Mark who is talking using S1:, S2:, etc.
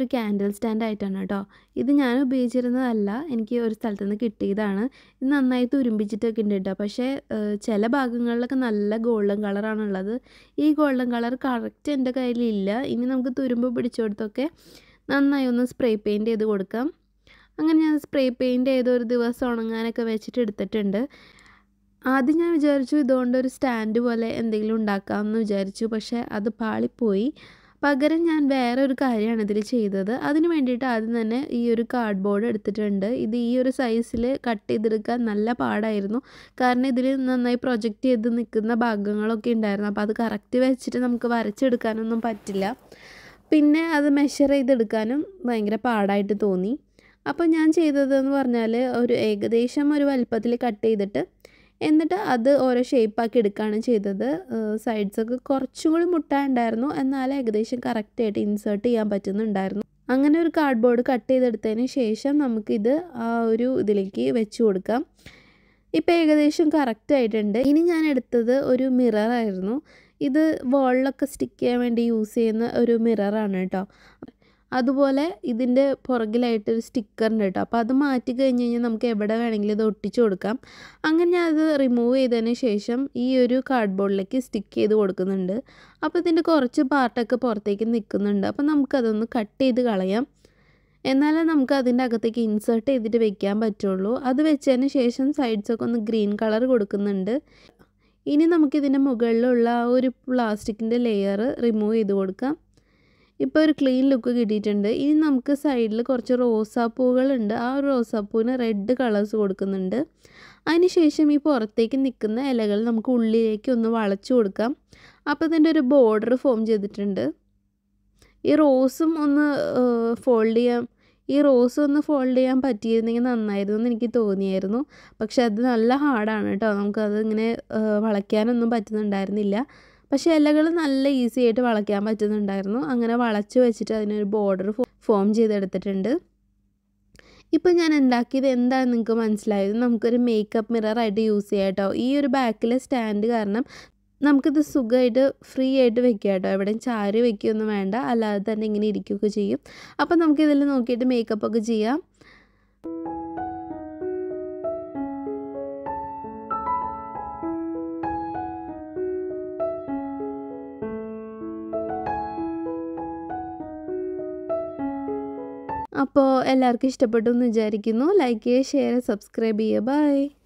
S1: candle stand ആയിട്ടാണ് കേട്ടോ ഇത് ഞാൻ ഉപയോഗിച്ചിരുന്നതല്ല എനിക്ക് ഒരു സ്ഥലത്ത് നിന്ന് കിട്ടിയതാണ് ഇത് നന്നായി തുരുമ്പിച്ചിട്ടൊക്കെ ഉണ്ട് കേട്ടോ പക്ഷേ ഏഹ്, ചില ഭാഗങ്ങളിലൊക്കെ നല്ല ഗോൾഡൻ കളറാണുള്ളത് ഈ ഗോൾഡൻ കളർ കറക്റ്റ് എൻ്റെ കയ്യിലില്ല ഇനി നമുക്ക് തുരുമ്പ് പിടിച്ചെടുത്തൊക്കെ നന്നായി ഒന്ന് സ്പ്രേ പെയിൻറ്റ് ചെയ്ത് കൊടുക്കാം അങ്ങനെ ഞാൻ സ്പ്രേ പെയിൻറ്റ് ചെയ്ത് ഒരു ദിവസം ഉണങ്ങാനൊക്കെ വെച്ചിട്ട് എടുത്തിട്ടുണ്ട് ആദ്യം ഞാൻ വിചാരിച്ചു ഇതുകൊണ്ട് ഒരു സ്റ്റാൻഡ് പോലെ എന്തെങ്കിലും ഉണ്ടാക്കാമെന്ന് വിചാരിച്ചു പക്ഷേ അത് പാളിപ്പോയി പകരം ഞാൻ വേറെ ഒരു കാര്യമാണ് ഇതിൽ ചെയ്തത് അതിന് വേണ്ടിയിട്ട് ആദ്യം തന്നെ ഈ ഒരു കാർഡ് ബോർഡ് എടുത്തിട്ടുണ്ട് ഇത് ഈ ഒരു സൈസിൽ കട്ട് ചെയ്തെടുക്കാൻ നല്ല പാടായിരുന്നു കാരണം ഇതിൽ നന്നായി പ്രൊജക്റ്റ് ചെയ്ത് നിൽക്കുന്ന ഭാഗങ്ങളൊക്കെ ഉണ്ടായിരുന്നു അപ്പോൾ അത് കറക്റ്റ് വെച്ചിട്ട് നമുക്ക് വരച്ചെടുക്കാനൊന്നും പറ്റില്ല പിന്നെ അത് മെഷർ ചെയ്തെടുക്കാനും ഭയങ്കര പാടായിട്ട് തോന്നി അപ്പോൾ ഞാൻ ചെയ്തതെന്ന് പറഞ്ഞാൽ ഒരു ഏകദേശം ഒരു വലുപ്പത്തിൽ കട്ട് ചെയ്തിട്ട് എന്നിട്ട് അത് ഓരോ ഷേപ്പാക്കി എടുക്കുകയാണ് ചെയ്തത് സൈഡ്സൊക്കെ കുറച്ചും കൂടി മുട്ടാണ്ടായിരുന്നു എന്നാൽ ഏകദേശം കറക്റ്റായിട്ട് ഇൻസേർട്ട് ചെയ്യാൻ പറ്റുന്നുണ്ടായിരുന്നു അങ്ങനെ ഒരു കാർഡ് ബോർഡ് കട്ട് ചെയ്തെടുത്തതിന് ശേഷം നമുക്കിത് ആ ഒരു ഇതിലേക്ക് വെച്ച് കൊടുക്കാം ഇപ്പോൾ ഏകദേശം കറക്റ്റ് ആയിട്ടുണ്ട് ഇനി ഞാൻ എടുത്തത് ഒരു മിററായിരുന്നു ഇത് വോളിലൊക്കെ സ്റ്റിക്ക് ചെയ്യാൻ വേണ്ടി യൂസ് ചെയ്യുന്ന ഒരു മിററാണ് കേട്ടോ അതുപോലെ ഇതിൻ്റെ പുറകിലായിട്ടൊരു സ്റ്റിക്കർ ഉണ്ട് കേട്ടോ അപ്പോൾ അത് മാറ്റി കഴിഞ്ഞ് കഴിഞ്ഞാൽ നമുക്ക് എവിടെ വേണമെങ്കിലും ഇത് ഒട്ടിച്ചു കൊടുക്കാം അങ്ങനെ ഞാൻ അത് റിമൂവ് ചെയ്തതിന് ശേഷം ഈ ഒരു കാർഡ് ബോർഡിലേക്ക് സ്റ്റിക്ക് ചെയ്ത് കൊടുക്കുന്നുണ്ട് അപ്പോൾ ഇതിൻ്റെ കുറച്ച് പാർട്ടൊക്കെ പുറത്തേക്ക് നിൽക്കുന്നുണ്ട് അപ്പോൾ നമുക്കതൊന്ന് കട്ട് ചെയ്ത് കളയാം എന്നാലേ നമുക്ക് അതിൻ്റെ അകത്തേക്ക് ഇൻസേർട്ട് ചെയ്തിട്ട് വെക്കാൻ പറ്റുള്ളൂ അത് വെച്ചതിന് ശേഷം സൈഡ്സൊക്കെ ഒന്ന് ഗ്രീൻ കളർ കൊടുക്കുന്നുണ്ട് ഇനി നമുക്കിതിൻ്റെ മുകളിലുള്ള ആ ഒരു പ്ലാസ്റ്റിക്കിൻ്റെ ലെയർ റിമൂവ് ചെയ്ത് കൊടുക്കാം ഇപ്പോൾ ഒരു ക്ലീൻ ലുക്ക് കിട്ടിയിട്ടുണ്ട് ഇനി നമുക്ക് സൈഡിൽ കുറച്ച് റോസാപ്പൂകളുണ്ട് ആ ഒരു റോസാപ്പൂവിന് റെഡ് കളേഴ്സ് കൊടുക്കുന്നുണ്ട് അതിനുശേഷം ഈ പുറത്തേക്ക് നിൽക്കുന്ന ഇലകൾ നമുക്ക് ഉള്ളിലേക്ക് ഒന്ന് വളച്ചു കൊടുക്കാം അപ്പോൾ ഇതിൻ്റെ ഒരു ബോർഡർ ഫോം ചെയ്തിട്ടുണ്ട് ഈ റോസും ഒന്ന് ഫോൾഡ് ചെയ്യാം ഈ റോസ് ഒന്ന് ഫോൾഡ് ചെയ്യാൻ പറ്റിയിരുന്നെങ്കിൽ നന്നായിരുന്നു എന്ന് എനിക്ക് തോന്നിയായിരുന്നു പക്ഷെ അത് നല്ല ഹാർഡാണ് കേട്ടോ നമുക്കത് ഇങ്ങനെ വളയ്ക്കാനൊന്നും പറ്റുന്നുണ്ടായിരുന്നില്ല പക്ഷേ ഇലകൾ നല്ല ഈസി ആയിട്ട് വളയ്ക്കാൻ പറ്റുന്നുണ്ടായിരുന്നു അങ്ങനെ വളച്ച് വെച്ചിട്ട് അതിനൊരു ബോർഡർ ഫോം ചെയ്തെടുത്തിട്ടുണ്ട് ഇപ്പോൾ ഞാൻ ഉണ്ടാക്കിയത് എന്താണെന്ന് നിങ്ങൾക്ക് മനസ്സിലായത് നമുക്കൊരു മേക്കപ്പ് മിററായിട്ട് യൂസ് ചെയ്യാം കേട്ടോ ഈ ഒരു ബാക്കിലെ സ്റ്റാൻഡ് കാരണം നമുക്കിത് സുഖമായിട്ട് ഫ്രീ ആയിട്ട് വെക്കാം കേട്ടോ എവിടെയും ചാരി വെക്കുകയൊന്നും വേണ്ട അല്ലാതെ തന്നെ ഇങ്ങനെ ഇരിക്കുകയൊക്കെ ചെയ്യും അപ്പോൾ നമുക്കിതിൽ നോക്കിയിട്ട് മേക്കപ്പ് ഒക്കെ ചെയ്യാം അപ്പോൾ എല്ലാവർക്കും ഇഷ്ടപ്പെട്ടു എന്ന് വിചാരിക്കുന്നു ലൈക്ക് ചെയ്യുക ഷെയർ സബ്സ്ക്രൈബ് ചെയ്യുക ബൈ